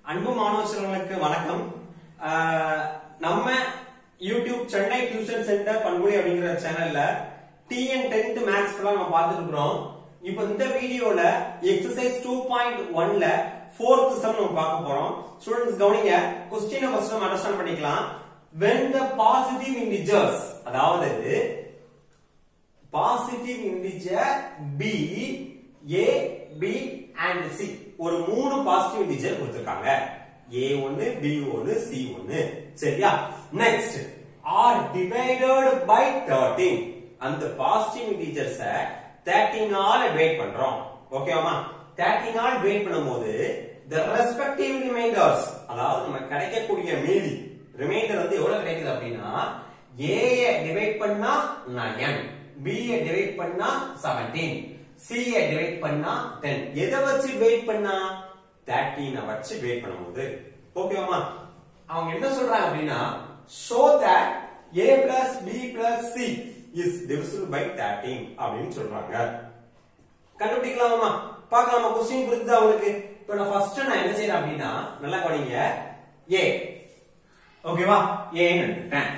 அன்பு மாணவர்களுக்கு வணக்கம் ஆஹ் நம்ம யூடியூப் சென்னை டியூஷன் சென்டர் பண்புலி அப்படிங்கிற சேனல்ல டிஎன் டென்த் மேக்ஸ் நம்ம பார்த்துட்டு இருக்கிறோம் இப்போ இந்த வீடியோல எக்ஸசைஸ் டூ பாயிண்ட் ஒன்ல ஃபோர்த் சம் நம்ம பார்க்க போறோம் ஸ்டூடெண்ட்ஸ் கவனிங்க கொஸ்டினை ஃபர்ஸ்ட் நம்ம அண்டர்ஸ்டாண்ட் பண்ணிக்கலாம் when the positive integers அதாவது positive integer b a b and c ஒரு மூணு பாசிட்டிவ் இன்டிஜர் கொடுத்திருக்காங்க a ஒன்னு b ஒன்னு c ஒன்னு சரியா நெக்ஸ்ட் ஆர் டிவைடட் பை 13 அந்த பாசிட்டிவ் இன்டிஜர்ஸ 13 ஆல டிவைட் பண்றோம் ஓகேவாமா 13 ஆல் டிவைட் பண்ணும்போது the respective remainders அதாவது நம்ம கிடைக்கக்கூடிய மீதி ரிமைண்டர் வந்து எவ்வளவு கிடைக்குது அப்படின்னா a ய டிவைட் பண்ணா 9 b ய டிவைட் பண்ணா 17 c ய டிவைட் பண்ணா 10 எதை வச்சு டிவைட் பண்ணா 13 வச்சு டிவைட் பண்ணும்போது ஓகேவாமா அவங்க என்ன சொல்றாங்க அப்படின்னா show that a plus b plus c is divisible by 13 அப்படின்னு சொல்றாங்க கண்டுபிடிக்கலாமா பார்க்கலாமா கொஸ்டின் புரிஞ்சுதா உங்களுக்கு இப்போ நான் ஃபர்ஸ்ட் நான் என்ன செய்யறேன் அப்படின்னா நல்லா கவனிங்க a ஓகேவா ஏன்னு எடுத்துட்டேன்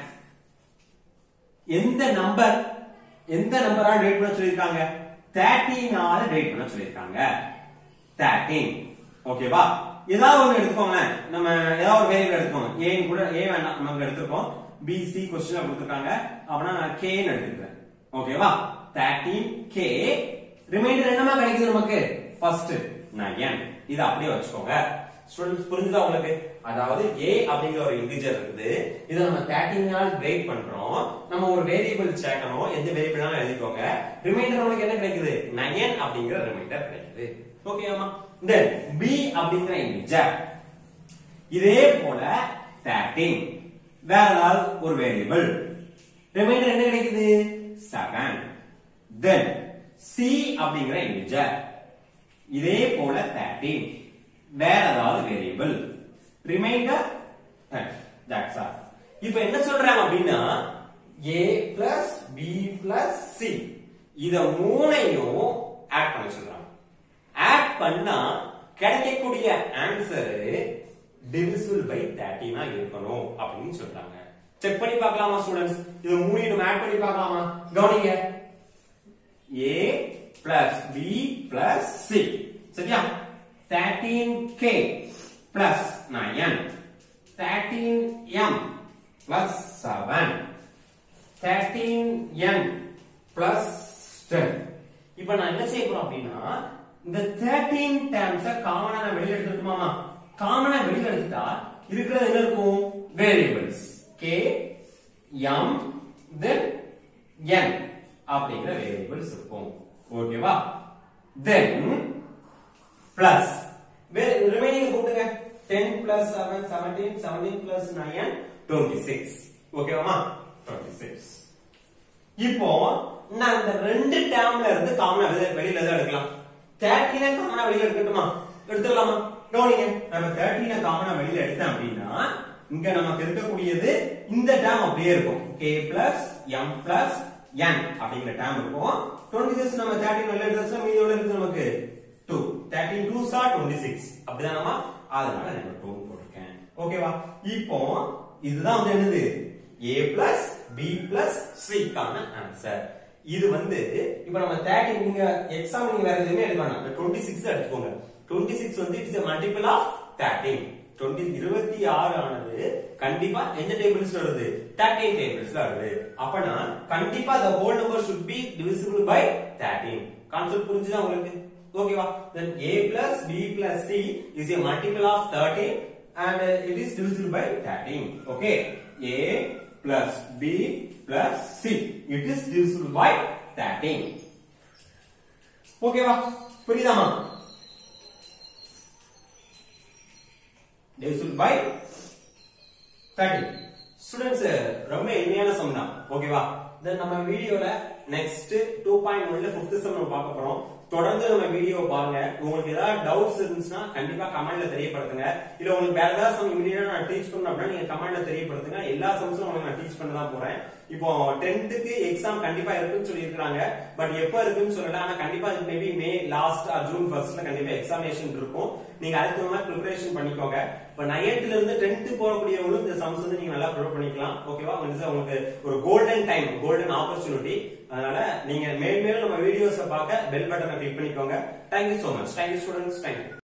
எந்த நம்பர் எந்த நம்பரால் டிவைட் பண்ண சொல்லிருக்காங்க 13 ஆல டிவைட் பண்ண சொல்லிருக்காங்க 13 ஓகேவா ஏதாவது ஒண்ணு எடுத்துக்கோங்களேன் நம்ம ஏதாவது ஒரு வேரியபிள் எடுத்துக்கோங்க a கூட a வேண்டாம் நம்ம அங்க எடுத்துக்கோம் b c கொஸ்டின்ல கொடுத்திருக்காங்க அப்பனா நான் k ன்னு எடுத்துக்கிறேன் ஓகேவா 13 k ரிமைண்டர் என்னமா கிடைக்குது நமக்கு ஃபர்ஸ்ட் 9 இது அப்படியே வச்சுக்கோங்க ஸ்டூடண்ட்ஸ் புரிஞ்சுதா உங்களுக்கு அதாவது a அப்படிங்கிற ஒரு இன்டிஜர் இருக்குது இதை நம்ம 13 ஆல் பிரேக் பண்றோம் நம்ம ஒரு வேரியபிள் சேர்க்கணும் எந்த வேரியபிள்னாலும் எழுதிக்கோங்க ரிமைண்டர் உங்களுக்கு என்ன கிடைக்குது 9 அப்படிங்கிற ரிமைண்டர் கிடைக்குது ஓகேமா தென் b அப்படிங்கிற இன்டிஜர் இதே போல 13 வேற ஏதாவது ஒரு வேரியபிள் ரிமைண்டர் என்ன கிடைக்குது 7 தென் c அப்படிங்கிற இன்டிஜர் இதே போல 13 வேற ஏதாவது வேரியபிள் ரிமைண்டர் தட்ஸ் ஆல் இப்போ என்ன சொல்றாங்க அப்படின்னா a plus b plus c இத மூணையும் ஆட் பண்ண சொல்றாங்க ஆட் பண்ணா கிடைக்கக்கூடிய ஆன்சர் divisible by 13 ஆ இருக்கணும் அப்படின்னு சொல்றாங்க செக் பண்ணி பார்க்கலாமா ஸ்டூடண்ட்ஸ் இது மூணையும் ஆட் பண்ணி பார்க்கலாமா கவனிங்க a plus b plus c சரியா 13k plus 9 13m plus 7 13n plus 10 இப்போ நான் என்ன செய்ய போறோம் அப்படின்னா இந்த 13 டேர்ம்ஸ காமனா நான் வெளியில எடுத்துட்டுமாமா காமனா வெளியில எடுத்துட்டா இருக்கிறது என்ன இருக்கும் variables k m then n அப்படிங்கிற வேரியபிள்ஸ் இருக்கும் ஓகேவா தென் பிளஸ் ரிமைனிங் கூட்டுங்க 10 பிளஸ் 7 17 17 பிளஸ் 9 26 ஓகேவாமா 26 இப்போ நான் இந்த ரெண்டு டேர்ம்ல இருந்து காமனா வெளியில தான் எடுக்கலாம் 13 காமனா வெளியில எடுக்கட்டுமா எடுத்துடலாமா கவனிங்க நம்ம 13 காமனா வெளியில எடுத்தேன் அப்படின்னா இங்க நமக்கு இருக்கக்கூடியது இந்த டேர்ம் அப்படியே இருக்கும் k plus m plus n அப்படிங்கிற டேர்ம் இருக்கும் 26 நம்ம 13 வெளியில எடுத்தா மீதி எவ்வளவு இருக்கு நமக்கு 2 13 2s are 26 அப்படிதானமா அதனால நான் 2 போட்டுருக்கேன் ஓகேவா இப்போ இதுதான் வந்து என்னது a plus b plus c கான ஆன்சர் இது வந்து இப்போ நம்ம 13 நீங்க எக்ஸாம் நீங்க வேற எதுவுமே எடுக்க வேண்டாம் 26 எடுத்துக்கோங்க 26 வந்து இட்ஸ் a multiple of 13 20 26 ஆனது கண்டிப்பா எந்த டேபிள்ஸ்ல வருது 13 டேபிள்ஸ்ல வருது அப்பனா கண்டிப்பா the whole number should be divisible by 13 concept புரிஞ்சுதா உங்களுக்கு ஓகேவா then a plus b plus c is a multiple of 13 and uh, it is divisible by 13 okay a plus b plus c it is divisible by 13 ஓகேவா புரியுதாமா divisible by 13 students ரொம்ப எளிமையான some தான் ஓகேவா தென் நம்ம வீடியோல நெக்ஸ்ட் 2.1ல 5th சம் நம்ம பார்க்க போறோம் தொடர்ந்து நம்ம வீடியோ பாருங்க உங்களுக்கு ஏதாவது டவுட்ஸ் இருந்துச்சுன்னா கண்டிப்பா கமெண்ட்ல தெரியப்படுத்துங்க இல்ல உங்களுக்கு வேற ஏதாவது சம் இமீடியட்டா நான் டீச் பண்ணணும் அப்படின்னா நீங்க கமெண்ட்ல தெரியப்படுத்துங்க எல்லா சம்ஸும் உங்களுக்கு நான் டீச் பண்ண தான் போறேன் இப்போ டென்த்துக்கு எக்ஸாம் கண்டிப்பா இருக்குன்னு சொல்லி இருக்காங்க பட் எப்ப இருக்குன்னு சொல்லல ஆனா கண்டிப்பா அது மேபி மே லாஸ்ட் ஜூன் ஃபர்ஸ்ட்ல கண்டிப்பா எக்ஸாமினேஷன் இருக்கும் நீங்க அதுக்கு மாதிரி ப்ரிப்பரேஷன் பண்ணிக்கோங்க இப்ப நைன்த்ல இருந்து டென்த் போகக்கூடியவங்களும் இந்த சம்ஸ் வந்து நீங்க நல்லா ப்ரிப்பேர் பண்ணிக்கலாம் ஓகேவா உங்களுக்கு ஒரு கோல்டன் டைம் கோல்டன் ஆப்பர்ச்சுனிட்டி அதனால நீங்க மேல் மேலும் நம்ம வீடியோஸை பார்க்க பெல் பட்டனை கிளிக் பண்ணிக்கோங்க thank you so much thank you students thank you